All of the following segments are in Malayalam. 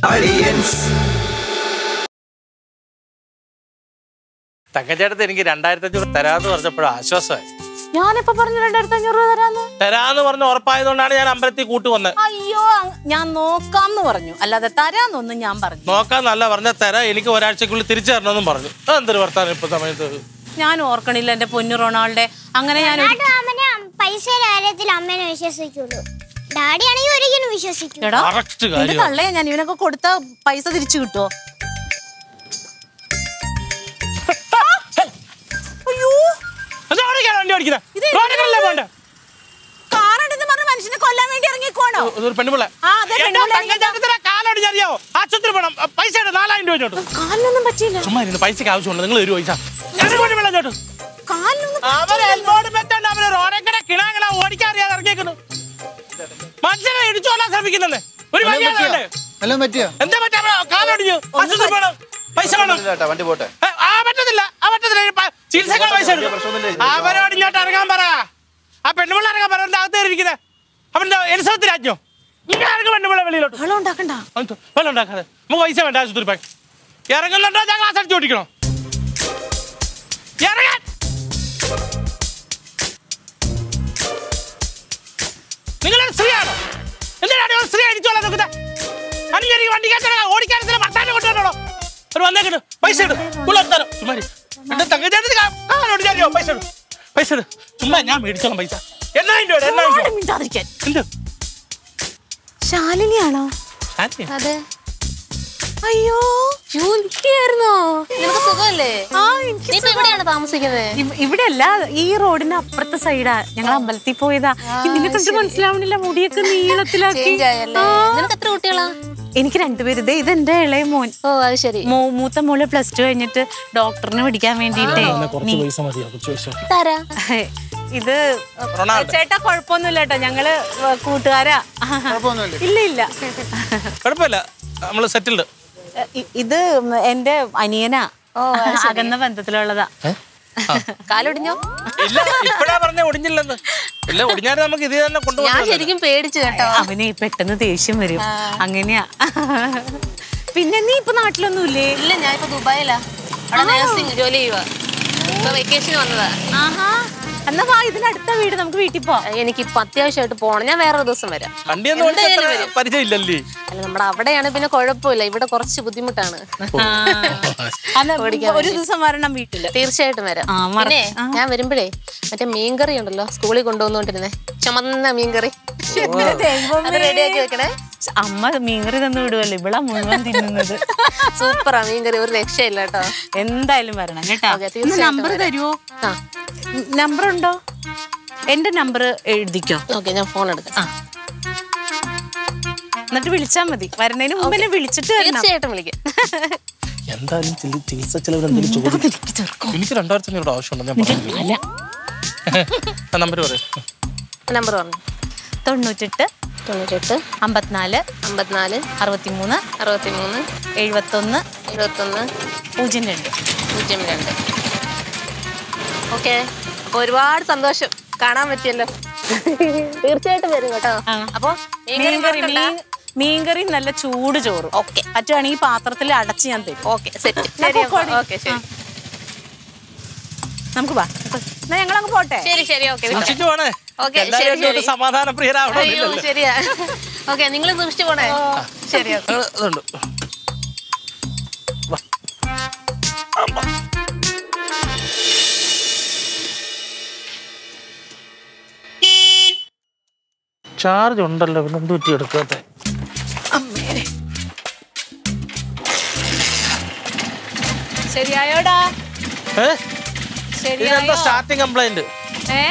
Aliens. തങ്കച്ചേട്ടത്ത് എനിക്ക് രണ്ടായിരത്തി അഞ്ഞൂറ് തരാന്ന് പറഞ്ഞപ്പോഴും ആശ്വാസമായി ഞാനിപ്പോ പറഞ്ഞു രണ്ടായിരത്തി അഞ്ഞൂറ് രൂപ തരാന്ന് തരാന്ന് പറഞ്ഞ ഉറപ്പായതുകൊണ്ടാണ് ഞാൻ അമ്പലത്തിൽ കൂട്ടു വന്നത് അയ്യോ അങ്- ഞാൻ നോക്കാന്ന് പറഞ്ഞു അല്ലാതെ തരാന്നൊന്നും ഞാൻ പറഞ്ഞു നോക്കാൻ നല്ല പറഞ്ഞ തരാം എനിക്ക് ഒരാഴ്ചക്കുള്ളിൽ തിരിച്ചു തരണമെന്നും പറഞ്ഞു അതെന്തൊരു വർത്താനം ഇപ്പൊ സമയത്ത് ഞാൻ ഓർക്കണില്ല എന്റെ പൊന്നു റൊണാൾഡെ അങ്ങനെ ഞാൻ ഒരു- ഡാഡി അമ്മനെ പൈസയുടെ കാര്യത്തിൽ അമ്മേനെ വിശ്വസിക്കുള്ളൂ ഡാഡി ആണെങ്കിൽ ഒരിക്കലും വിശ്വസിക്കൂ എടാ കറക്റ്റ് നിന്റെ കാര്യം തള്ളയെ ഞാൻ ഇവനൊക്കെ കൊടുത്ത പൈസ തിരിച്ചു കിട്ടുമോ അയ്യോ എന്താ ഓടിക്കാനാ വണ്ടി ഓടിക്കുന്നത്? ഇത് റോഡിലല്ലേ പോണ്ടേ? കാറുണ്ടെന്ന് പറഞ്ഞ മനുഷ്യനെ കൊല്ലാൻ വേണ്ടി ഇറങ്ങിക്കോണോ ഇതൊരു പെണ്ണുപിള്ള. ആ, അതെ, എന്റെ പെണ്ണുപിള്ള തങ്കച്ചേട്ടത്തിനെ കാലൊടിഞ്ഞ് അറിയാവോ? ആശുപത്രി പോണം. പൈസ ഉണ്ട്, നാലായിരം രൂപ ഇങ്ങോട്ട്. കാലിനൊന്നും പറ്റിയില്ല ചുമ്മാ ഇരുന്ന് പൈസക്ക് ആവശ്യമുണ്ട് നിങ്ങൾ ഒരു പൈസ ഞാൻ കൊണ്ട് വെള്ളം ചോട്ട് കാലിനൊന്നും അവര് എൽബോർഡ് മെത്തോണ്ട് അവര് റോഡേക്കടെ കിണാകിണ ഓടിക്കാൻ അറിയാതെ ഇറങ്ങിയേക്കുന്നു മനുഷ്യനെ ഇടിച്ചോളാൻ ശ്രമിക്കുന്നെന്ന് ഒരു മര്യാദ വേണ്ടേ? എല്ലാം പറ്റിയോ എന്താ പറ്റാ കാലൊടിഞ്ഞു ആശുപത്രി പോണം പൈസ വേണം ചേട്ടാ വണ്ടി പോട്ടെ ഏ, ആ പറ്റത്തില്ല ആ പറ്റത്തില്ല ഈ പ- ചികിത്സക്കുള്ള പൈസ എടുക്കും. പ്രശ്നമൊന്നുമില്ല. അവരോട് ഇങ്ങോട്ട് ഇറങ്ങാൻ പറ ആ പെണ്ണുപിള്ള ഇറങ്ങാൻ പറ അവന്റെ അകത്ത് ഇരിക്കുന്നത് അവന്റെ എലിസബത്ത് രാജ്ഞോ ഇങ്ങനെ ഇറങ്ങും പെണ്ണുപിള്ള വെളിയിലോട്ട് വെള്ളം ഉണ്ടാക്കണ്ട അത് വെള്ളം ഉണ്ടാക്കാതെ നമുക്ക് പൈസ വേണ്ട ആശുപത്രി പോയി ഇറങ്ങുന്നുണ്ടോ ഞാൻ ക്ലാസ് അടിച്ചു ഓടിക്കണോ ഇറങ്ങാൻ നിങ്ങളൊരു സ്ത്രീയാണോ എന്തിനാണ് ഒരു സ്ത്രീ അടിച്ചോളാൻ നോക്കുന്നത് അണിഞ്ഞൊരു വണ്ടിക്കാത്ത ഓടിക്കാനത്തില്ല ഭർത്താവിനെ കൊണ്ടുവരണോ ഒരു വന്നേക്കിട്ട് പൈസ ഇട് പുള്ളർത്താനോ ചുമ്മാ ഇരി. എന്റെ തങ്കച്ചേട്ടന് കാ- കാലോട് ചാരിയോ പൈസ ഇട് പൈസ ഇട് ചുമ്മാ ഞാൻ മേടിച്ചോളാം പൈസ എണ്ണായിരം രൂപ എണ്ണായിരം ആരും രൂപ മിണ്ടാതിരിക്കാൻ എന്ത് ശാലിനിയാണോ ശാന്തി അതെ അയ്യോ ജോലിക്കായിരുന്നോ നിനക്ക് സുഖമല്ലേ ആ നീ എനിക്ക് ഇപ്പൊ എവിടെയാണ് താമസിക്കുന്നത് ഇവ- ഇവിടെ അല്ല ഈ റോഡിന്റെ അപ്പുറത്തെ സൈഡാ ഞങ്ങൾ അമ്പലത്തിൽ പോയതാ ഇതിനെ കണ്ടിട്ട് മനസ്സിലാവണില്ല മുടിയൊക്കെ നീളത്തിലാക്കി ചേഞ്ച് ആയല്ലേ ആ. നിനക്ക് എത്ര കുട്ടികളാ എനിക്ക് രണ്ടുപേര് ദേ ഇതെന്റെ ഇളയ മോൻ ഓ അത് ശരി മോ- മൂത്ത മോള് പ്ലസ് ടു കഴിഞ്ഞിട്ട് ഡോക്ടറിന് പഠിക്കാൻ വേണ്ടിട്ടേ കുറച്ച് പൈസ മതിയോ കുറച്ച് പൈസ താരാ ഇത് റൊണാൾഡോ. ചേട്ടാ കുഴപ്പമൊന്നുമില്ല കേട്ടോ ഞങ്ങള് കൂട്ടുകാരാ ഇല്ല ഇല്ല കുഴപ്പമില്ല നമ്മള് സെറ്റിൽഡ് ഇ- ഇത് എന്റെ അനിയനാ അകന്ന ബന്ധത്തിലുള്ളതാ കാലൊടിഞ്ഞോ ഇല്ല ഇപ്പഴാ പറഞ്ഞ ഒടിഞ്ഞില്ലെന്ന് ഇല്ല ഒടിഞ്ഞാലും നമുക്ക് ഇത് തന്നെ ഞാൻ കൊണ്ടുപോകാം ശരിക്കും പേടിച്ചു കേട്ടോ അവന് പെട്ടെന്ന് ദേഷ്യം വരും അങ്ങനെയാ പിന്നെ നീ ഇപ്പൊ നാട്ടിലൊന്നുമില്ലേ ഇല്ല ഞാൻ ഇപ്പൊ ദുബായിലാ അവിടെ നഴ്സിംഗ് ജോലി ചെയ്യുക ഇപ്പൊ വെക്കേഷൻ വന്നതാ ആഹാ എന്നാ വാ ഇതിനടുത്ത വീട് നമുക്ക് വീട്ടിൽ പോവാം എനിക്ക് ഇപ്പൊ അത്യാവശ്യമായിട്ട് പോണം ഞാൻ വേറൊരു ദിവസം വരാം വണ്ടിയൊന്നും ഓടിക്കാൻ അത്ര പരിചയം ഇല്ലല്ലേ അല്ല നമ്മുടെ അവിടെയാണ് പിന്നെ കുഴപ്പമില്ല ഇവിടെ കുറച്ച് ബുദ്ധിമുട്ടാണ് അന്ന് ഒരു ദിവസം വരണം വീട്ടില് തീർച്ചയായിട്ടും വരാം ആ, മറ- പിന്നെ ഞാൻ വരുമ്പോഴേ മറ്റേ മീൻകറി ഉണ്ടല്ലോ സ്കൂളിൽ കൊണ്ടുവന്നോണ്ടിരുന്നേ ചുമന്ന മീൻകറി അത് റെഡിയാക്കി വെക്കണേ അമ്മ മീൻകറി തന്നു വിടുവല്ലോ ഇവിളാ മുഴുവൻ തിന്നുന്നത് സൂപ്പറാ മീൻകറി ഒരു രക്ഷയില്ല കേട്ടോ എന്തായാലും വരണം കേട്ടോ ഓക്കേ, തീർച്ചയായിട്ടും നമ്പർ തരുവോ ആ നമ്പർ ഉണ്ടോ എന്റെ നമ്പർ എഴുതിക്കോ ഓക്കെ ഞാൻ ഫോൺ എടുക്കാം എന്നിട്ട് വിളിച്ചാ മതി വരുന്നതിന് മുമ്പ് എന്നെ വിളിച്ചിട്ട് വരണം തീർച്ചയായിട്ടും വിളിക്കാം എന്തായാലും ചില- ചികിത്സ ചെലവ് എന്തെങ്കിലും ചോദിക്കും എനിക്ക് രണ്ടായിരത്തി അഞ്ഞൂറ് ആവശ്യമുണ്ടെന്ന് ഞാൻ പറഞ്ഞു അല്ല ആ നമ്പർ പറയും നമ്പർ പറഞ്ഞു തൊണ്ണൂറ്റെട്ട് തൊണ്ണൂറ്റെട്ട് അമ്പത്തിനാല് അമ്പത്തിനാല് അറുപത്തിമൂന്ന് അറുപത്തിമൂന്ന് എഴുപത്തൊന്ന് എഴുപത്തൊന്ന് പൂജ്യം രണ്ട് പൂജ്യം രണ്ട് ഓക്കെ അപ്പൊ ഒരുപാട് സന്തോഷം കാണാൻ പറ്റിയല്ലോ തീർച്ചയായിട്ടും വരും കേട്ടോ ആ. അപ്പൊ മീൻകറി മീൻകറി മറക്കണ്ട. മീൻ മീൻകറി നല്ല ചൂട് ചോറും ഓക്കെ പറ്റുവാണെങ്കിൽ ഈ പാത്രത്തിൽ അടച്ച് ഞാൻ തരും ഓക്കെ സെറ്റ് എന്നാ ശരി പൊക്കോടി. ഓക്കെ ശരി നമുക്ക് വാ എന്നാ ഞങ്ങളങ്ങ് പോട്ടെ ശരി ശരി ഓക്കെ സൂക്ഷിച്ചു പോണേ ഓക്കെ, എല്ലാവരും ശരി, ഒരു ശരി. സമാധാന അയ്യോ പ്രിയരാവണമെന്നില്ലല്ലോ ശരിയാ ഓക്കെ നിങ്ങൾ സൂക്ഷിച്ചു പോണേ ശരി ഓക്കെ ഞങ്ങള് ഇതുണ്ട് വാ. അമ്മ. ചാർജ് ഉണ്ടല്ലോ പിന്നെ എന്ത് പറ്റി എടുക്കാത്ത ശരിയായോടാ ഏ ശരിയായോ ഇതെന്തോ സ്റ്റാർട്ടിങ് കംപ്ലൈന്റ് ഏ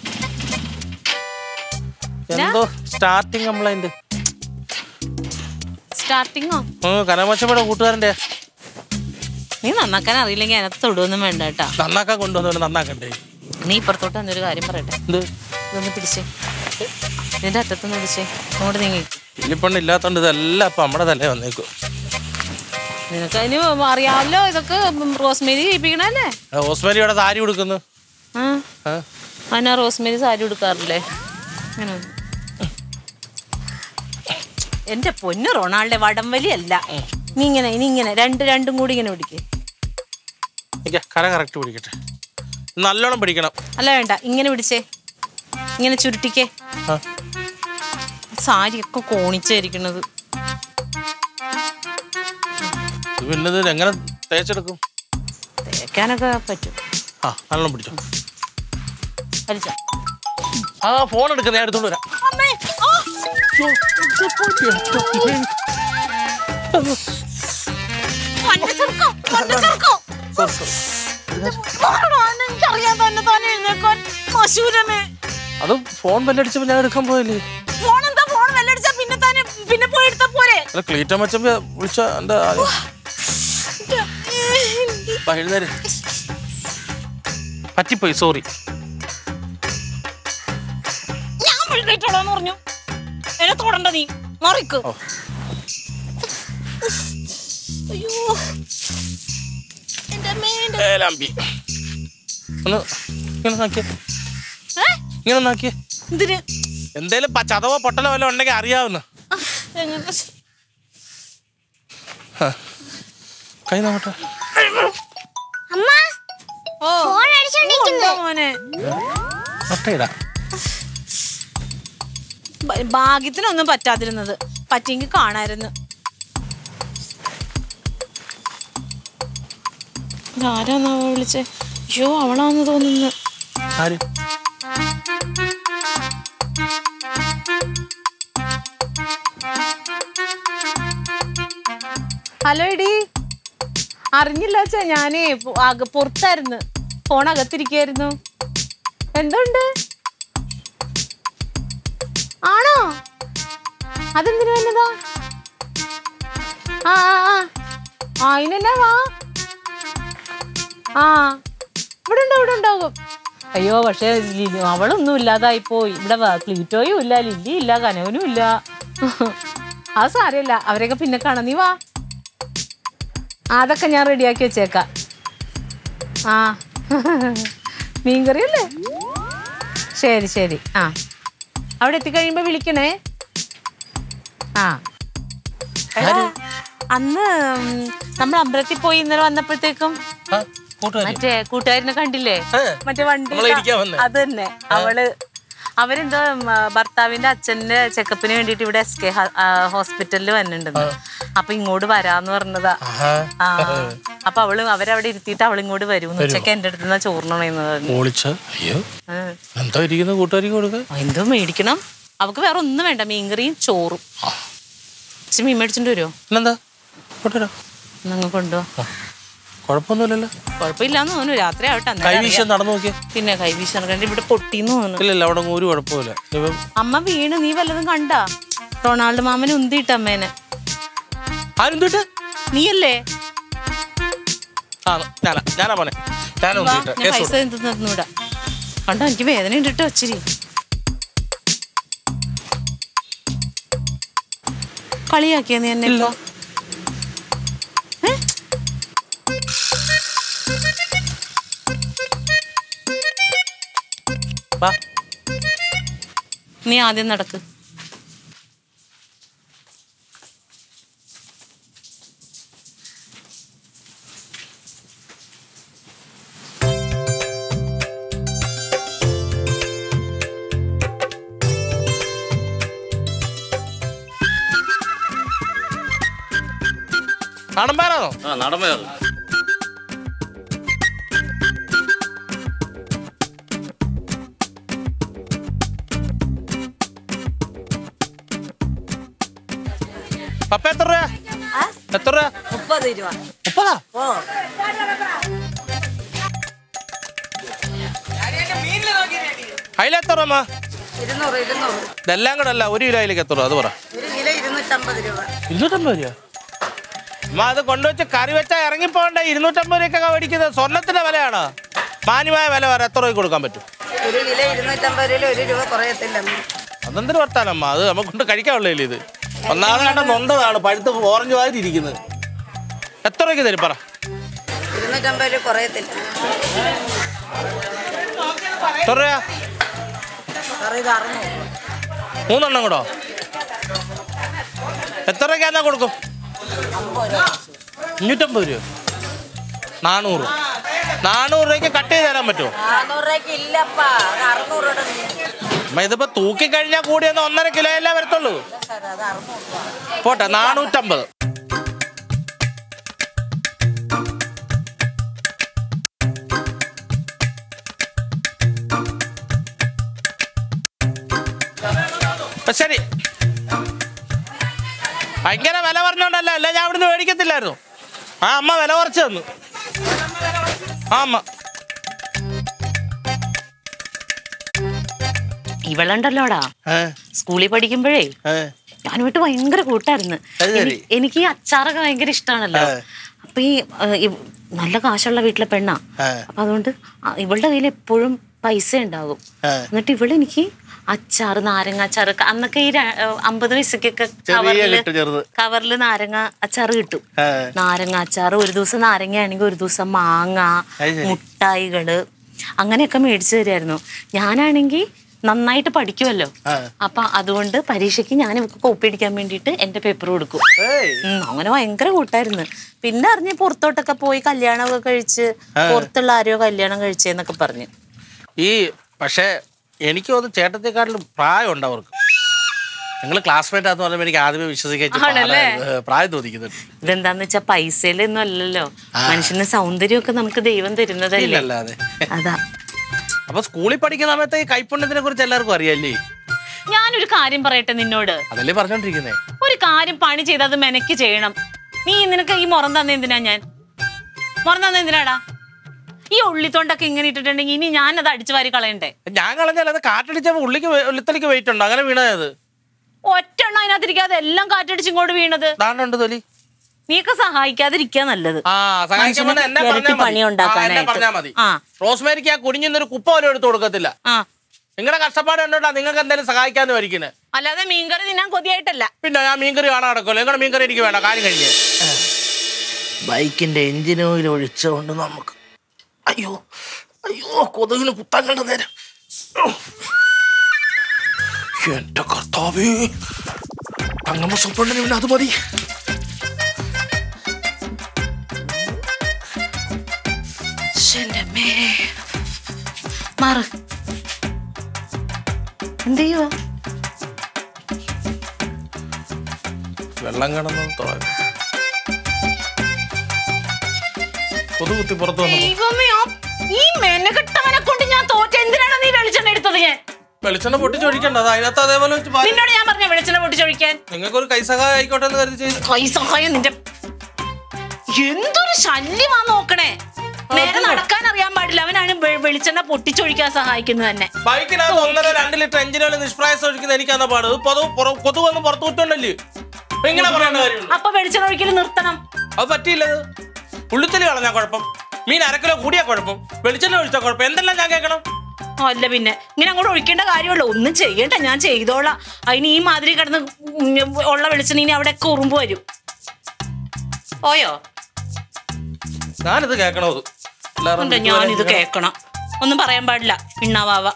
എന്തോ സ്റ്റാർട്ടിങ് കംപ്ലൈന്റ് സ്റ്റാർട്ടിങ്ങോ കനമച്ചമ്മയുടെ കൂട്ടുകാരന്റെ നീ നന്നാക്കാൻ അറിയില്ലെങ്കിൽ അതിനകത്ത് തൊടുവൊന്നും വേണ്ട കേട്ടാ നന്നാക്കാൻ കൊണ്ടുവന്നവന് നന്നാക്കണ്ടേ നീ ഇപ്പുറത്തോട്ട് എന്നൊരു കാര്യം പറയട്ടെ എന്ത് ഇതൊന്ന് പിടിച്ചേ നിന്റെ അറ്റത്തൊന്ന് പിടിച്ചേ അങ്ങോട്ട് നീങ്ങി ഇല്ലിപ്പണ്ണ ഇല്ലാത്തോണ്ട് ഇതെല്ലാം ഇപ്പൊ നമ്മുടെ തലേ വന്നേക്കും നിനക്ക് അതിന് അറിയാമല്ലോ ഇതൊക്കെ റോസ്മേരി ചെയ്യിപ്പിക്കണല്ലേ ഓസ്മരിയുടെ സാരി കൊടുക്കുന്നു ആ ആ അതിനാ റോസ്മേരി സാരി ഉടുക്കാറില്ലേ അങ്ങനെ എന്റെ പൊന്നു റൊണാൾഡെ വടംവലി അല്ല നീ ഇങ്ങനെ ഇനി ഇങ്ങനെ രണ്ട് രണ്ടും കൂടി ഇങ്ങനെ പിടിക്ക് നിക്ക്, കര കറക്റ്റ് പിടിക്കട്ടെ നല്ലോണം പിടിക്കണം അല്ല വേണ്ട ഇങ്ങനെ പിടിച്ചേ ഇങ്ങനെ ചുരുട്ടിക്കേ ആ. സാരിയൊക്കെ കോണിച്ചായിരിക്കണത് ഇത് പിന്നെ ഇത് എങ്ങനെ തേച്ചെടുക്കും തേക്കാനൊക്കെ പറ്റും ആ നല്ലോണം പിടിച്ചോ വലിച്ചോ ആ ഫോൺ എടുക്കുന്ന ഞാൻ എടുത്തോണ്ട് വരാം അമ്മേ ആ! മണ്ടച്ചെറുക്കം, മണ്ടച്ചെറുക്കം. ആണോ? എനിക്കറിയാൻ തന്നെ താനെ എഴുന്നേക്കാൻ. അശൂരനെ. അത് ഫോൺ ബെല്ലടിച്ചപ്പോ ഞാൻ എടുക്കാൻ പോയല്ലേ ഫോൺ എന്താ ഫോൺ വെല്ലടിച്ചാ പിന്നെ താനെ പിന്നെ പോയി എടുത്താ പോരെ അല്ല ക്ലീറ്റ മച്ചമ്പ വിളിച്ച എന്താ എഴുന്നേര് പറ്റിപ്പോയി സോറി ഞാൻ എഴുന്നേറ്റോളാന്ന് പറഞ്ഞു എന്നെ തൊടണ്ട നീ മറിക്ക് ഓ. അയ്യോ എന്റെ അമ്മേ, എന്റെ- ഏലാമ്പി ഒന്ന് ഇങ്ങനെ നോക്കിയേ ഏ? ഇങ്ങനെ നോക്കിയേ എന്തിന് എന്തേലും പ- ചതവോ പൊട്ടലോ വല്ലതും ഉണ്ടെങ്കിൽ അറിയാവുന്ന ആ, എങ്ങനെ കൈ നോക്കട്ടെ അമ്മ ഓ ഫോൺ അടിച്ചോണ്ടിരിക്കുന്നു ഉണ്ടോ മോനെ മുട്ടയിടാ ഭ- ഭാഗ്യത്തിനൊന്നും പറ്റാതിരുന്നത് പറ്റിയെങ്കിൽ കാണായിരുന്നു ആരാന്നാ വിളിച്ചേ അയ്യോ അവളാന്ന് തോന്നുന്നു ആര് ഹലോ എടി അറിഞ്ഞില്ല വെച്ചാ ഞാനേ പൊ- അക- പുറത്തായിരുന്നു ഫോൺ അകത്തിരിക്കായിരുന്നു എന്തുണ്ട് ആണോ അതെന്തിനു വന്നതാ ആ ആ ആ ആ അതിനെന്നാ വാ ആ ഇവിടെ ഉണ്ട് ഇവിടെ ഉണ്ടാകും അയ്യോ പക്ഷേ ലി- അവളൊന്നും ഇല്ലാതായി പോയി ഇവിടെ വ- ക്ലീറ്റോയും ഇല്ല ലില്ലി ഇല്ല കനവനും ഇല്ല അത് സാരമില്ല അവരെയൊക്കെ പിന്നെ കാണാം നീ വാ ആ, അതൊക്കെ ഞാൻ റെഡിയാക്കി വെച്ചേക്കാം ആ മീൻകറി അല്ലേ ശരി ശരി ആ അവിടെ എത്തിക്കഴിയുമ്പോ വിളിക്കണേ ആ എടാ, അന്ന് ഉം, നമ്മൾ അമ്പലത്തിൽ പോയി ഇന്നലെ വന്നപ്പോഴത്തേക്കും ആ, കൂട്ടുകാരി മറ്റേ കൂട്ടുകാരനെ കണ്ടില്ലേ ഏ, മറ്റേ വണ്ടി നമ്മളെ ഇരിക്കാൻ വന്നേ? അത് തന്നെ അവള് അവരെന്തോ ഉം, ആ, ഭർത്താവിന്റെ അച്ഛന്റെ ചെക്കപ്പിന് വേണ്ടിട്ട് ഇവിടെ എസ് കെ ഹോസ്പിറ്റലിൽ വന്നിട്ടുണ്ടെന്ന് അപ്പൊ ഇങ്ങോട്ട് വരാന്ന് പറഞ്ഞതാ ആഹാ. ആ അപ്പൊ അവള് അവരവിടെ ഇരുത്തിയിട്ട് അവൾ ഇങ്ങോട്ട് വരും ഉച്ചക്ക് എന്റെ അടുത്ത് നിന്നാ ചോറിനെന്ന് പറഞ്ഞു ഓളിച്ച അയ്യോ എന്താ ഇരിക്കുന്ന കൂട്ടുകാരിക്ക് കൊടുക്ക എന്തോ മേടിക്കണം അവക്ക് വേറെ ഒന്നും വേണ്ട മീൻകറിയും ചോറും ഇച്ചിരി മീൻ മേടിച്ചിട്ട് വരുമോ പിന്നെന്താ കൊണ്ടുവരാം നിങ്ങൾ കൊണ്ടുപോ കുഴപ്പമൊന്നുമില്ലല്ലോ കുഴപ്പമില്ലാന്ന് തോന്നുന്നു രാത്രി ആവട്ടെ കൈ അന്നേരം വീശ അറിയാം. നടന്നു നോക്കിയേ പിന്നെ കൈ വീശാൻ ഇവിടെ പൊട്ടിന്ന് തോന്നുന്നു ഇല്ലല്ല അവിടെ ഒരു കുഴപ്പമില്ല ഇപ്പം അമ്മ വീണ് നീ വല്ലതും കണ്ടാ റൊണാൾഡോ മാമന് ഉന്തിയിട്ട് അമ്മേനെ ആരും തൊട്ട് നീയല്ലേ ആ ഞാനാ ഞാനാ പോനെ ഞാനാ വാ, ഒന്നിട്ട് ഞാൻ കേസ് പൈസ കൊടുത്തു. തന്നൂടാ കണ്ടോ എനിക്ക് വേദന ഉണ്ട് കേട്ടോ ഇച്ചിരി കളിയാക്കിയ നീ എന്നെ ഇപ്പൊ ഏ? വാ നീ ആദ്യം നടക്ക് നാടൻപാരാണോ ആ നടമേറ് പപ്പ എത്ര രൂപ എത്ര രൂപ മുപ്പത് രൂപ മുപ്പതാ ഓ അതിലെത്ര രൂപ അമ്മ ഇരുന്നൂറ് ഇരുന്നൂറ് ഇതെല്ലാം കൂടെ അല്ല ഒരു കിലോ അതിലേക്ക് എത്ര രൂപ അത് പറ ഒരു കിലോ ഇരുന്നൂറ്റമ്പത് രൂപ ഇരുന്നൂറ്റമ്പത് രൂപ അമ്മ അത് കൊണ്ടുവച്ച് കറി വെച്ചാൽ ഇറങ്ങിപ്പോണ്ടേ ഇരുന്നൂറ്റമ്പത് രൂപയ്ക്കൊക്കെ മേടിക്കുന്നത് സ്വർണത്തിന്റെ വിലയാണ് മാന്യമായ വില വരെ എത്ര രൂപയ്ക്ക് കൊടുക്കാൻ പറ്റും ഒരു കിലോ ഇരുന്നൂറ്റമ്പത് രൂപ ഒരു രൂപ കുറയത്തില്ല അതെന്തൊരു വർത്താനമ്മ അത് നമുക്ക് കൊണ്ട് കഴിക്കാനുള്ളതില്ല ഇത് ഒന്നാമത് കണ്ട നൊണ്ടതാണ് പഴുത്ത് ഓറഞ്ച് വാരി ഇരിക്കുന്നത് എത്ര രൂപയ്ക്ക് തരും പറ ഇരുന്നൂറ്റമ്പത് രൂപ കുറയത്തില്ല എത്ര രൂപ കറി ഇത് അറുന്നൂറ് മൂന്നെണ്ണം കൂടോ എന്നാ കൊടുക്കും അഞ്ഞൂറ്റമ്പത് രൂപ നാനൂറ് നാനൂറ് രൂപയ്ക്ക് കട്ട് ചെയ്ത് തരാൻ പറ്റുമോ നാനൂറ് രൂപയ്ക്ക് ഇല്ലപ്പാ അത് അറുന്നൂറ് രൂപ അമ്മ ഇതിപ്പോ തൂക്കി കഴിഞ്ഞാൽ കൂടിയെന്ന് ഒന്നര കിലോ അല്ലേ വരത്തുള്ളൂ അത് അറുന്നൂറ് രൂപ പോട്ടെ നാനൂറ്റമ്പത് അപ്പൊ ശരി ഭയങ്കര വില പറഞ്ഞോണ്ടല്ല അല്ല ഞാൻ അവിടുന്ന് മേടിക്കത്തില്ലായിരുന്നു ആ അമ്മ വില കുറച്ച് തന്നു ആ അമ്മ ഇവളുണ്ടല്ലോടാ ഏ, സ്കൂളിൽ പഠിക്കുമ്പോഴേ ഏ, ഞാനുമായിട്ട് ഭയങ്കര കൂട്ടായിരുന്നു അത് ശരി. എനി- എനിക്ക് ഈ അച്ചാറൊക്കെ ഭയങ്കര ഇഷ്ടമാണല്ലോ ആ. അപ്പൊ ഈ ആ, ഇവ്- നല്ല കാശുള്ള വീട്ടിലെ പെണ്ണാ ആ. അപ്പൊ അതുകൊണ്ട് ആ, ഇവളുടെ കയ്യിൽ എപ്പോഴും പൈസ ഉണ്ടാകും ആ. എന്നിട്ട് ഇവള് എനിക്ക് അച്ചാറ് നാരങ്ങ അച്ചാറ് ഒക്കെ അന്നൊക്കെ ഈ ര- അമ്പത് പൈസക്കൊക്കെ ചെറിയ കവറില് കിട്ടും ചെറുത്. കവറിൽ നാരങ്ങ അച്ചാറ് കിട്ടും ആ. നാരങ്ങ അച്ചാറ് ഒരു ദിവസം നാരങ്ങയാണെങ്കിൽ ഒരു ദിവസം മാങ്ങ അത് ശരി. മുട്ടായികള് അങ്ങനെയൊക്കെ മേടിച്ചു തരുമായിരുന്നു ഞാനാണെങ്കിൽ നന്നായിട്ട് പഠിക്കുമല്ലോ ആ. അപ്പൊ അതുകൊണ്ട് പരീക്ഷയ്ക്ക് ഞാൻ ഇവർക്ക് കോപ്പി അടിക്കാൻ വേണ്ടിയിട്ട് എന്റെ പേപ്പർ കൊടുക്കും ഏയ് ഉം, അങ്ങനെ ഭയങ്കര കൂട്ടായിരുന്നു പിന്നെ അറിഞ്ഞ് പുറത്തോട്ടൊക്കെ പോയി കല്യാണമൊക്കെ കഴിച്ച് പുറത്തുള്ള ആരെയോ കല്യാണം കഴിച്ചെന്നൊക്കെ പറഞ്ഞു ഈ പക്ഷേ എനിക്ക് തോന്നുന്നു ചേട്ടത്തെക്കാട്ടിലും പ്രായമുണ്ട് അവർക്ക് നിങ്ങൾ ക്ലാസ്മേറ്റ് ആന്ന് പറഞ്ഞപ്പോൾ എനിക്ക് ആദ്യമേ വിശ്വസിക്കാൻ ഇച്ചിരി ആണല്ലേ? പാടായിരുന്നു. ഏ, പ്രായം തോന്നിക്കുന്നുണ്ട് ഇതെന്താന്ന് വെച്ചാ പൈസയിലൊന്നും അല്ലല്ലോ മനുഷ്യന് സൗന്ദര്യമൊക്കെ നമുക്ക് ദൈവം തരുന്നതല്ലേ ഇല്ലല്ലാതെ അതാ അപ്പൊ സ്കൂളിൽ പഠിക്കുന്ന സമയത്ത് ഈ കൈപ്പുണ്യത്തിനെ കുറിച്ച് എല്ലാവർക്കും അറിയാല്ലേ ഞാനൊരു കാര്യം പറയട്ടെ നിന്നോട് അതല്ലേ പറഞ്ഞോണ്ടിരിക്കുന്നേ ഒരു കാര്യം പണി ചെയ്ത് അത് മെനക്ക് ചെയ്യണം നീ നിനക്ക് ഈ മുറം തന്നെ എന്തിനാ ഞാൻ മുറം തന്നെ എന്തിനാടാ ഈ ഉള്ളിത്തൊണ്ടൊക്കെ ഇങ്ങനെ ഇട്ടിട്ടുണ്ടെങ്കിൽ ഇനി ഞാൻ അത് അടിച്ചു വാരി കളയണ്ടേ ഞാൻ കളഞ്ഞാൽ അത് കാറ്റടിച്ചപ്പോ ഉള്ളിക്ക് വെ- ഉള്ളിത്തലിക്ക് വെയിറ്റ് ഉണ്ടോ അങ്ങനെ വീണത് ഒറ്റെണ്ണം അതിനകത്തിരിക്കാതെ എല്ലാം കാറ്റടിച്ച് ഇങ്ങോട്ട് വീണത് ദാണ്ടുണ്ട് തൊലി നീയൊക്കെ സഹായിക്കാതിരിക്കാ നല്ലത് ആ സഹായിക്കാൻ മനുഷ്യന് വന്നാ എന്നെ ഇരട്ടി പറഞ്ഞാ പണി മതി. ആ, എന്നെ ഉണ്ടാക്കാനായിട്ട്. പറഞ്ഞാ മതി ആ. റോസ്മേരിക്ക് ആ കുനിഞ്ഞൊരു കുപ്പ പോലും എടുത്ത് കൊടുക്കത്തില്ല ആ നിങ്ങളുടെ കഷ്ടപ്പാട് കണ്ടോണ്ടാ നിങ്ങൾക്ക് എന്തെങ്കിലും സഹായിക്കാന്ന് വരിക്കുന്നത് അല്ലാതെ മീൻകറി തിന്നാൻ കൊതിയായിട്ടല്ല പിന്നെ ഞാൻ മീൻകറി കാണാൻ നടക്കുമല്ലോ നിങ്ങളുടെ മീൻകറി എനിക്ക് വേണ്ട കാര്യം കഴിഞ്ഞ് ബൈക്കിന്റെ എഞ്ചിൻ ഓയിൽ ഒഴിച്ചുകൊണ്ട് നമുക്ക് അയ്യോ അയ്യോ കൊതുകിന് കുത്താൻ കണ്ട നേരം എന്റെ കർത്താവേ തങ്ങമ്മ സൂപ്രണ്ടിന് പിന്നെ അത് മതി മാറ് എന്ത് ചെയ്യുവാ വെള്ളം കിടന്ന് തുടങ്ങി കൊതു കുത്തി പുറത്ത് വന്നു ദൈവമേ ആ ഈ മെനകെട്ടവനെ കൊണ്ട് ഞാൻ തോറ്റ എന്തിനാണ് നീ വെളിച്ചെണ്ണ എടുത്തത് ഞാൻ വെളിച്ചെണ്ണ പൊട്ടിച്ചൊഴിക്കണ്ട അത് അതിനകത്ത് അതേപോലെ വെച്ച് പാ- നിന്നോട് ഞാൻ പറഞ്ഞ വെളിച്ചെണ്ണ പൊട്ടിച്ചൊഴിക്കാൻ നിങ്ങൾക്കൊരു കൈസഹായം ആയിക്കോട്ടെ എന്ന് കരുതി ചെയ്തു കൈ സഹായം നിന്റെ എന്തൊരു ശല്യമാ നോക്കണേ നേരെ നടക്കാൻ അറിയാൻ പാടില്ല അവനാണ് വെ- വെളിച്ചെണ്ണ പൊട്ടിച്ചൊഴിക്കാൻ സഹായിക്കുന്നത് തന്നെ ബൈക്കിനകത്ത് ഒന്നര രണ്ട് ലിറ്റർ എഞ്ചിനുകൾ നിഷ്പ്രായസം ഒഴിക്കുന്ന എനിക്കാന്ന പാട് ഇത് പൊതു പുറ- കൊതു വന്ന് പുറത്തു വിട്ടുണ്ടല്ലേ ഇങ്ങനെ പറയേണ്ട കാര്യമുള്ളൂ അപ്പൊ വെളിച്ചെണ്ണ ഒഴിക്കൽ നിർത്തണം അത് പറ്റിയില്ലത് ഉള്ളിത്തലി കളഞ്ഞാ കുഴപ്പം മീൻ അരക്കിലോ കൂടിയാ കുഴപ്പം വെളിച്ചെണ്ണ ഒഴിച്ചാ കുഴപ്പം എന്തെല്ലാം ഞാൻ കേൾക്കണം അല്ല പിന്നെ ഇങ്ങനെ അങ്ങോട്ട് ഒഴിക്കേണ്ട കാര്യമുള്ളൂ ഒന്നും ചെയ്യണ്ട ഞാൻ ചെയ്തോളാം അതിന് ഈ മാതിരി കിടന്ന് ഉം ഉള്ള വെളിച്ചെണ്ണ ഇനി അവിടെ ഉറുമ്പ് വരും പോയോ ഞാനിത് കേൾക്കണോ ഇത് എല്ലാവരും ഉണ്ട് ഞാനിത് കേക്കണം ഒന്നും പറയാൻ പാടില്ല പിണ്ണാവാവ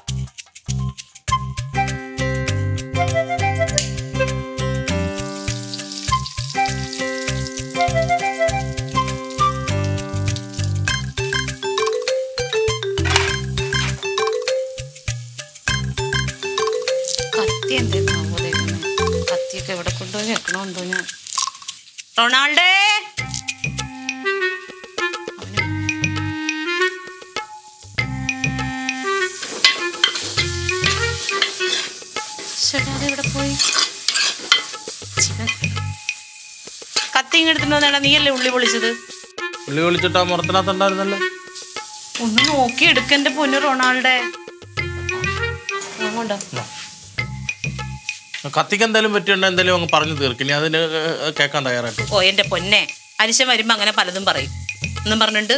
കത്തി എന്തായിരുന്നു കത്തിയൊക്കെ എവിടെ കൊണ്ടുപോയി വെക്കണോ എന്തോ ഞാൻ റൊണാൾഡേ ചേട്ടാ എവിടെ പോയി ചിക്കൻ. കത്തി ഇങ്ങെടുത്തിട്ട് വന്നേടാ നീയല്ലേ ഉള്ളി പൊളിച്ചത് ഉള്ളി വിളിച്ചിട്ട് ആ മുറത്തിനകത്തുണ്ടായിരുന്നല്ലോ ഒന്ന് നോക്കി എടുക്കന്റെ പൊന്നു റൊണാൾഡേ കൊണ്ടോ കത്തിക്ക് എന്തായാലും പറ്റിയുണ്ടോ എന്തായാലും അങ്ങ് പറഞ്ഞു തീർക്കും ഇനി അതിന് കേൾക്കാൻ തയ്യാറായിട്ട് ഓ എന്റെ പൊന്നെ അരിശം വരുമ്പോ അങ്ങനെ പലതും പറയും എന്നും പറഞ്ഞിട്ട്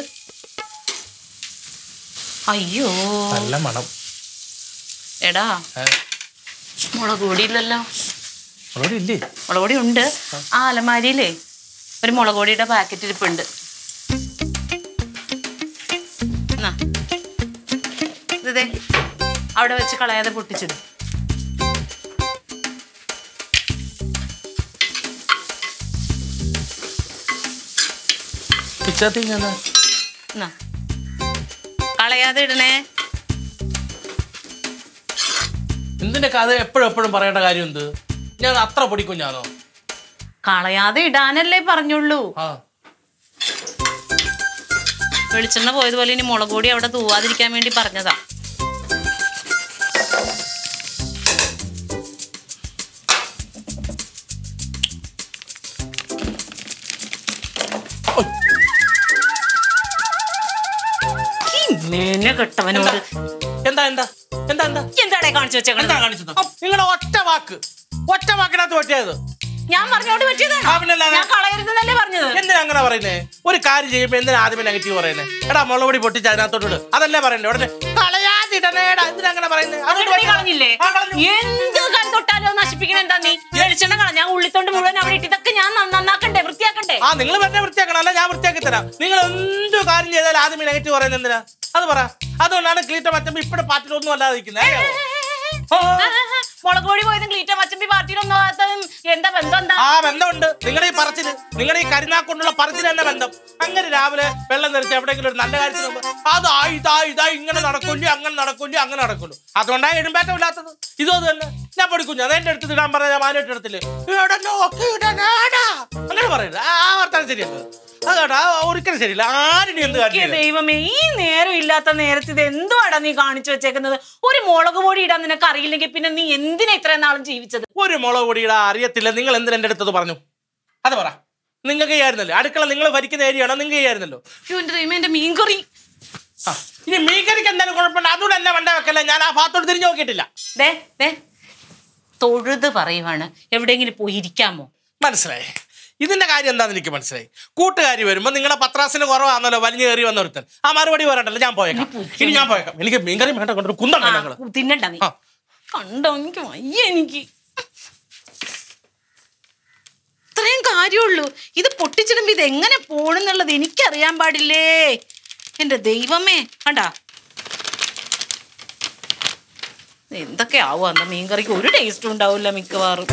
അയ്യോ നല്ല മണം എടാ ഏ, മുളക് പൊടിയില്ലല്ലോ അവിടെ ഇല്ലേ മുളക് പൊടി ഉണ്ട് ആ അലമാരിയിലേ ഒരു മുളക് പൊടിയുടെ പാക്കറ്റ് ഇരിപ്പുണ്ട് എന്നാ. ഇത് ദേ, അവിടെ വെച്ച് കളയാതെ പൊട്ടിച്ചിടും പിച്ചാത്തി ഞാൻ എന്നാ. കളയാതെ ഇടണേ എന്തിന്റെ കഥ എപ്പോഴും എപ്പോഴും പറയേണ്ട കാര്യം എന്ത് ഞാൻ അത്ര പൊടിക്കും ഞാനോ കളയാതെ ഇടാനല്ലേ പറഞ്ഞുള്ളൂ ആ വെളിച്ചെണ്ണ പോയതുപോലെ ഇനി മുളക് പൊടി അവിടെ തൂവാതിരിക്കാൻ വേണ്ടി പറഞ്ഞതാ മേനെ കെട്ടവനോട് എന്താ എന്താ എന്താ എന്താ എന്താടേ കാണിച്ചു എന്താ വെച്ചേക്കണത് കാണിച്ചത് നിങ്ങളുടെ ഒറ്റ വാക്ക് ഒറ്റ വാക്കിനകത്ത് പറ്റിയത് ഞാൻ പറഞ്ഞോണ്ട് പറ്റിയതാണ് ആ, പിന്നല്ലാതെ. ഞാൻ കളയരുതെന്നല്ലേ പറഞ്ഞത് എന്തിനാ അങ്ങനെ പറയുന്നേ ഒരു കാര്യം ചെയ്യുമ്പോ എന്തിനാ ആദ്യമേ നെഗറ്റീവ് പറയുന്നേ എടാ മുളപൊടി പൊട്ടിച്ച് അതിനകത്തോട്ട് ഇട് അതല്ലേ പറയണ്ടേ ഉടനെ കളയാതിടണേടാ എന്തിനാ അങ്ങനെ പറയുന്നേ അതുകൊണ്ട് നീ കളഞ്ഞില്ലേ ആ, കളഞ്ഞു. എന്ത് കൺ തൊട്ടാലോ നശിപ്പിക്കണ എന്താ നീ വെളിച്ചെണ്ണ കളഞ്ഞ ഞാൻ ഉള്ളിത്തോണ്ട് മുഴുവൻ അവിടെ ഇട്ട് ഇതൊക്കെ ഞാൻ നന്ന- നന്നാക്കണ്ടേ വൃത്തിയാക്കണ്ടേ ആ നിങ്ങൾ പറഞ്ഞ വൃത്തിയാക്കണം അല്ല ഞാൻ വൃത്തിയാക്കി തരാം നിങ്ങൾ എന്ത് കാര്യം ചെയ്താലും ആദ്യമേ നെഗറ്റീവ് പറയുന്നത് എന്തിനാ അത് പറ അതുകൊണ്ടാണ് ക്ലീറ്റ മറ്റമ്പോ ഇപ്പഴും പാറ്റിലൊന്നും അല്ലാതെ നിൽക്കുന്നത് മുളക് പൊടി പോയതും ക്ലീറ്റ മച്ചമ്പി പാർട്ടിയിലൊന്നും ആകാത്തതും എന്താ ബന്ധം എന്താ ആ ബന്ധമുണ്ട് നിങ്ങളുടെ ഈ പറച്ചില് നിങ്ങളുടെ ഈ കരുനാക്കൊണ്ടുള്ള പറച്ചിൽ തന്നെ ബന്ധം അങ്ങനെ രാവിലെ വെള്ളം നിറച്ച് എവിടെയെങ്കിലും ഒരു നല്ല കാര്യത്തിന് മുമ്പ് അതാ ഇതാ ഇതാ ഇങ്ങനെ നടക്കൂല്ലോ അങ്ങനെ നടക്കൂല്ലോ അങ്ങനെ നടക്കുള്ളൂ അതുകൊണ്ടാണ് എഴുമ്പേറ്റം ഇല്ലാത്തത് ഇതും അത് തന്നെ ഞാൻ പഠിക്കും ഞാൻ എന്റെ അടുത്ത് ഇടാൻ പറഞ്ഞ ഞാൻ മാനിട്ട് എടുത്തില്ലേ ഇവിടെ നോക്കി ഇടണേടാ. അങ്ങനെ പറയരുത് ആ ആ വർത്താനം ശരിയല്ല അത് കേട്ടോ ആ ഒരിക്കലും ശരിയില്ല ആരും എന്ത് ഒക്കെ കാര്യം ദൈവമേ ഈ നേരം ഇല്ലാത്ത നേരത്ത് ഇത് എന്തുവാടാ നീ കാണിച്ചു വെച്ചേക്കുന്നത് ഒരു മുളക് പൊടി ഇടാൻ നിനക്ക് അറിയില്ലെങ്കിൽ പിന്നെ നീ എന്തിനാ ഇത്രയും നാളും ജീവിച്ചത് ഒരു മുളക് പൊടിയുടെ അറിയത്തില്ല നിങ്ങൾ എന്തിനാ എന്റെ അടുത്തത് പറഞ്ഞു അത് പറ നിങ്ങൾക്ക് ചെയ്യായിരുന്നല്ലോ അടുക്കള നിങ്ങൾ ഭരിക്കുന്ന ഏരിയയാണോ നിങ്ങൾക്ക് ചെയ്യായിരുന്നല്ലോ അയ്യോ എന്റെ ദൈവമേ എന്റെ മീൻകറി ആ, ഇനി മീൻകറിക്ക് എന്തായാലും കുഴപ്പമില്ല അതുകൊണ്ട് എന്നെ വണ്ട വെക്കല്ലേ ഞാൻ ആ ഭാഗത്തോട്ട് തിരിഞ്ഞു നോക്കിയിട്ടില്ല ദേ ദേ തൊഴുത് പറയുവാണ് എവിടെയെങ്കിലും പോയി ഇരിക്കാമോ മനസ്സിലായി ഇതിന്റെ കാര്യം എന്താണെന്ന് എനിക്ക് മനസ്സിലായി കൂട്ടുകാരി വരുമ്പോ നിങ്ങളുടെ പത്രാസിന് കുറവാണല്ലോ വലിഞ്ഞു കയറി വന്ന ഒരുത്തൻ ആ മറുപടി പറയണ്ടല്ലോ ഞാൻ പോയേക്കാം ഇനി ഞാൻ പോയേക്കാം എനിക്ക് മീൻകറി വേണ്ട കൊണ്ടൊരു കുന്തം ആ, ഞങ്ങള് തിന്നണ്ട നീ ആ. കണ്ടോ എനിക്ക് വയ്യ എനിക്ക് ഇത്രയും കാര്യമുള്ളൂ ഇത് പൊട്ടിച്ചിടുമ്പോ ഇത് എങ്ങനെ പോണെന്നുള്ളത് എനിക്കറിയാൻ പാടില്ലേ എന്റെ ദൈവമേ കണ്ടാ എന്തൊക്കെ ആവും അന്ന് മീൻകറിക്ക് ഒരു ടേസ്റ്റും ഉണ്ടാവില്ല മിക്കവാറും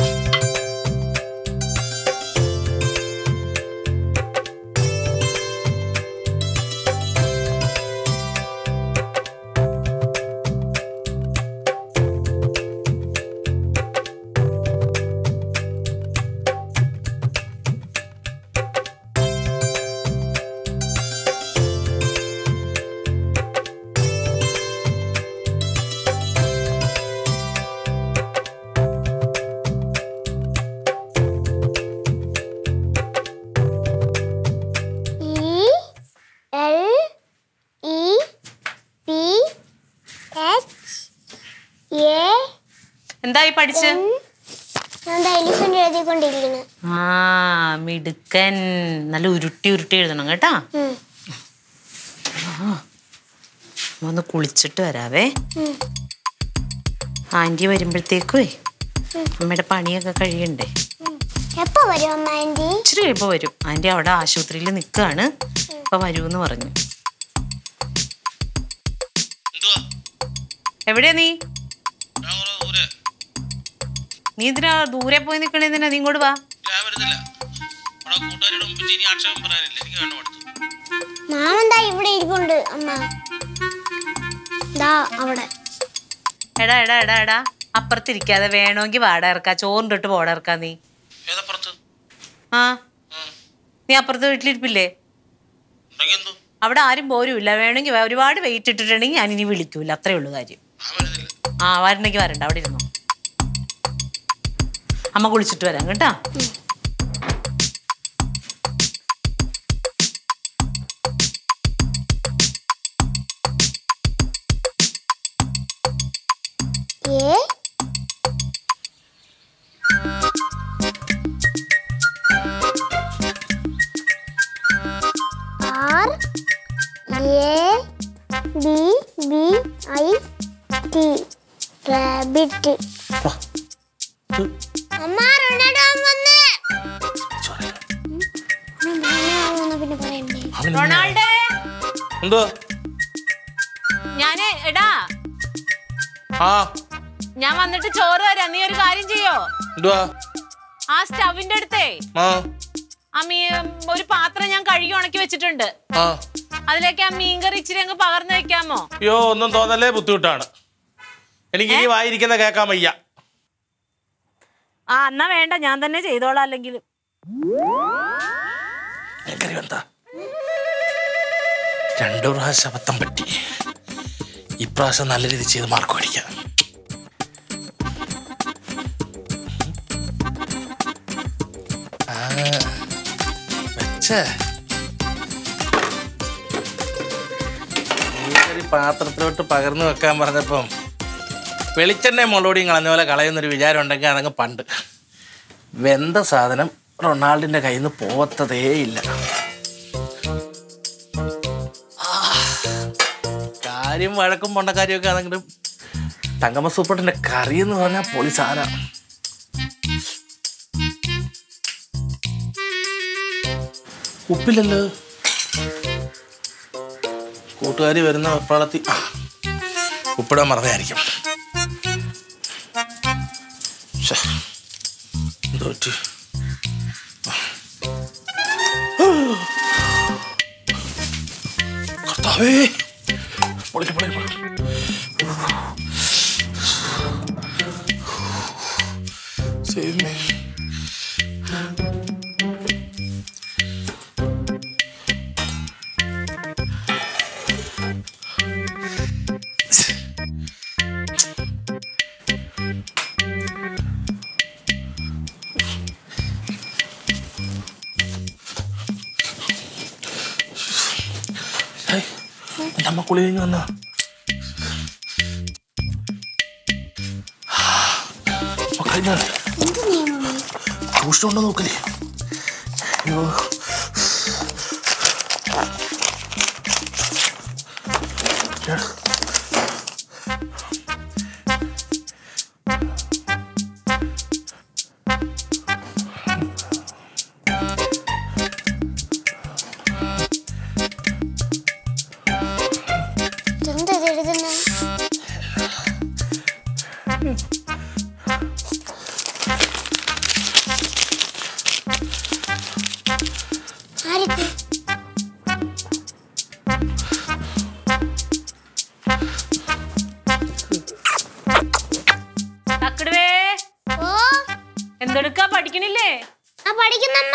E L E P H A എന്തായി പഠിച്ച് ഞാൻ എലിഫന്റ് എഴുതിക്കൊണ്ടിരിക്കുന്നു ആ മിടുക്കൻ നല്ല ഉരുട്ടി ഉരുട്ടി എഴുതണം കേട്ടാ ഉം. ഒന്ന് കുളിച്ചിട്ട് വരാവേ ഉം. ആന്റി വരുമ്പോഴത്തേക്കുവേ അമ്മയുടെ പണിയൊക്കെ കഴിയണ്ടേ എപ്പോ വരും അമ്മ ആന്റി ഇച്ചിരി കഴിയുമ്പോ വരും ആന്റി അവിടെ ആശുപത്രിയിൽ നിൽക്കുകയാണ് ഇപ്പൊ വരൂന്ന് പറഞ്ഞു എവിടെയാ നീ നീ എന്തിനാ ദൂരെ പോയി നിക്കണേ എന്തിനാ നീ ഇങ്ങോട്ട് വാ മാമൻ ദാ ഇവിടെ ഇരിപ്പുണ്ട് അമ്മ ദാ അവിടെ എടാ എടാ എടാ എടാ അപ്പുറത്തിരിക്കാതെ വേണമെങ്കിൽ വാട ഇറക്കാ ചോറിൻ്റെ പോട ഇറക്കാ നീ ആ നീ അപ്പുറത്ത് വീട്ടിലിരിപ്പില്ലേ അവിടെ ആരും പോരുമില്ല വേണമെങ്കിൽ വേ- ഒരുപാട് വെയിറ്റ് ഇട്ടിട്ടുണ്ടെങ്കിൽ ഞാൻ ഇനി വിളിക്കൂല അത്രേ ഉള്ളൂ കാര്യം ആ വരണമെങ്കിൽ വരണ്ട അവിടെ ഇരുന്നോ അമ്മ കുളിച്ചിട്ട് വരാം കേട്ടാ A R A B B I T rabbit അമ്മ റൊണാൾഡോ വന്ന് പിന്നെ പറയണ്ടേ റൊണാൾഡേ എന്തോ ഞാന് എടാ ആ ഞാൻ വന്നിട്ട് ചോറ് തരാം നീ ഒരു കാര്യം ചെയ്യോ എന്തുവാ ആ സ്റ്റവിന്റെ അടുത്തേ ആ ആ മീ ഒരു പാത്രം ഞാൻ കഴുകി ഉണക്കി വെച്ചിട്ടുണ്ട് ആ അതിലേക്ക് ആ മീൻകറി ഇച്ചിരി അങ്ങ് പകർന്നു വെക്കാമോ അയ്യോ ഒന്നും തോന്നല്ലേ ബുദ്ധിമുട്ടാണ് എനിക്ക് ഇനി വായിരിക്കുന്ന കേൾക്കാൻ വയ്യ ആ എന്നാ വേണ്ട ഞാൻ തന്നെ ചെയ്തോളാം അല്ലെങ്കിൽ എനിക്കറിയാം എന്താ രണ്ടു പ്രാവശ്യം അബദ്ധം പറ്റി ഇപ്രാവശ്യം നല്ല രീതിയിൽ ചെയ്ത് മാർക്ക് മേടിക്കാം ആ, വെച്ചേ. ഈ പാത്രത്തിലോട്ട് പകർന്നു വെക്കാൻ പറഞ്ഞപ്പം വെളിച്ചെണ്ണ മുളോടിയും കളഞ്ഞ പോലെ കളയുന്നൊരു വിചാരം ഉണ്ടെങ്കിൽ അതങ്ങ് പണ്ട് വെന്ത സാധനം റൊണാൾഡിന്റെ കയ്യിൽ നിന്ന് പോവത്തതേ ഇല്ല ആ, കാര്യം വഴക്കും പൊണ്ടക്കാരിയൊക്കെ ആണെങ്കിലും തങ്കമ്മ സൂപ്പറിന്റെ കറി എന്ന് പറഞ്ഞാൽ പൊളി സാധനം ഉപ്പില്ലല്ലോ കൂട്ടുകാരി വരുന്ന വെപ്രാളത്തിൽ ആ, ഉപ്പിടാൻ മറന്നായിരിക്കും ശ്ശെ. എന്തോ പറ്റി കർത്താവേ പൊളിക്ക് പൊളിക്ക് പൊളിക്ക്. Save me. ഏയ്, എൻ്റെ അമ്മ കുളി കഴിഞ്ഞ് വന്നാ കഴിഞ്ഞ സൂക്ഷിച്ചുണ്ടോ നോക്കലേ അയ്യോ എടാ. എന്താ ഇത് എഴുതുന്നെ ആർക്ക് തക്കടുവേ ഓ എന്തെടുക്കാ പഠിക്കണില്ലേ ആ പഠിക്കുന്നമ്മ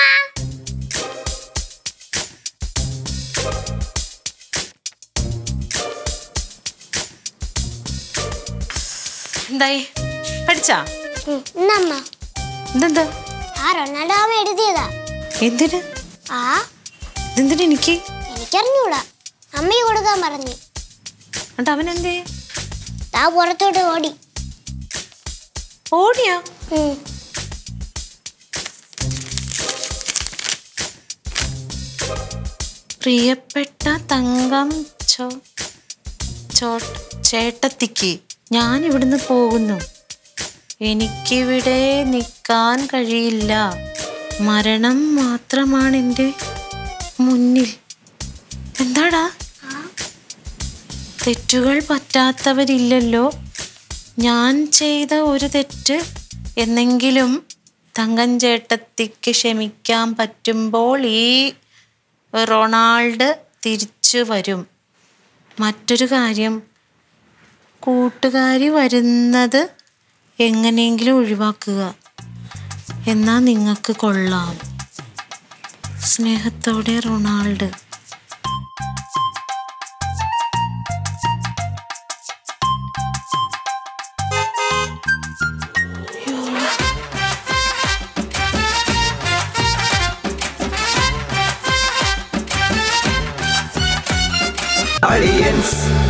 എന്തായി പഠിച്ചാ ഉം, ഇന്നമ്മ ഇതെന്താ ആ റൊണാൾഡോ അവൻ എഴുതിയതാ എന്തിന് ആ ഇതെന്തിന് എനിക്ക് എനിക്കറിഞ്ഞൂടാ അമ്മയെ കൊടുക്കാൻ പറഞ്ഞു എന്നിട്ട് അവൻ എന്തേ താ പുറത്തോട്ട് ഓടി ഓടിയാ ഉം. പ്രിയപ്പെട്ട തങ്കം ചോ ചോ ചേട്ടത്തിക്ക് ഞാൻ ഇവിടുന്ന് പോകുന്നു എനിക്കിവിടെ നിൽക്കാൻ കഴിയില്ല മരണം മാത്രമാണ് എൻ്റെ മുന്നിൽ എന്താടാ തെറ്റുകൾ പറ്റാത്തവരില്ലല്ലോ ഞാൻ ചെയ്ത ഒരു തെറ്റ് എന്നെങ്കിലും തങ്കം ചേട്ടത്തിക്ക് ക്ഷമിക്കാൻ പറ്റുമ്പോൾ ഈ റൊണാൾഡ് തിരിച്ചു വരും മറ്റൊരു കാര്യം കൂട്ടുകാരി വരുന്നത് എങ്ങനെയെങ്കിലും ഒഴിവാക്കുക എന്നാൽ നിങ്ങൾക്ക് കൊള്ളാം സ്നേഹത്തോടെ റൊണാൾഡ് Aliens